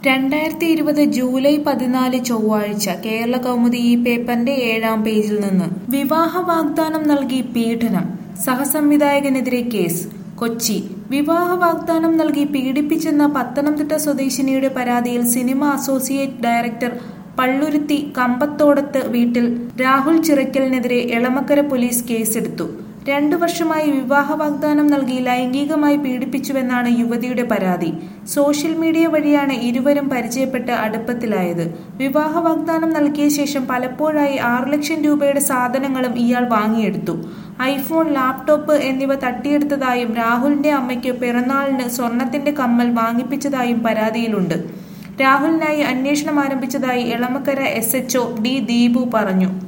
രണ്ടായിരത്തി ഇരുപത് ജൂലൈ പതിനാല് ചൊവ്വാഴ്ച കേരള കൗമുദി ഈ പേപ്പറിന്റെ ഏഴാം പേജിൽ നിന്ന് വിവാഹ വാഗ്ദാനം നൽകി പീഡനം സഹസംവിധായകനെതിരെ കേസ് കൊച്ചി വിവാഹ വാഗ്ദാനം നൽകി പീഡിപ്പിച്ചെന്ന പത്തനംതിട്ട സ്വദേശിനിയുടെ പരാതിയിൽ cinema associate director Palluruthy Kambathodath വീട്ടിൽ രാഹുൽ ചിറക്കലിനെതിരെ എളമക്കര പോലീസ് കേസെടുത്തു രണ്ടു വർഷമായി വിവാഹ വാഗ്ദാനം നൽകി ലൈംഗികമായി പീഡിപ്പിച്ചുവെന്നാണ് യുവതിയുടെ പരാതി സോഷ്യൽ മീഡിയ വഴിയാണ് ഇരുവരും പരിചയപ്പെട്ട് അടുപ്പത്തിലായത് വിവാഹ വാഗ്ദാനം നൽകിയ ശേഷം പലപ്പോഴായി ആറു ലക്ഷം രൂപയുടെ സാധനങ്ങളും ഇയാൾ വാങ്ങിയെടുത്തു ഐഫോൺ ലാപ്ടോപ്പ് എന്നിവ തട്ടിയെടുത്തതായും രാഹുലിന്റെ അമ്മയ്ക്ക് പിറന്നാളിന് സ്വർണത്തിന്റെ കമ്മൽ വാങ്ങിപ്പിച്ചതായും പരാതിയിലുണ്ട് രാഹുലിനായി അന്വേഷണം ആരംഭിച്ചതായി Elamakkara S H O D Deepu പറഞ്ഞു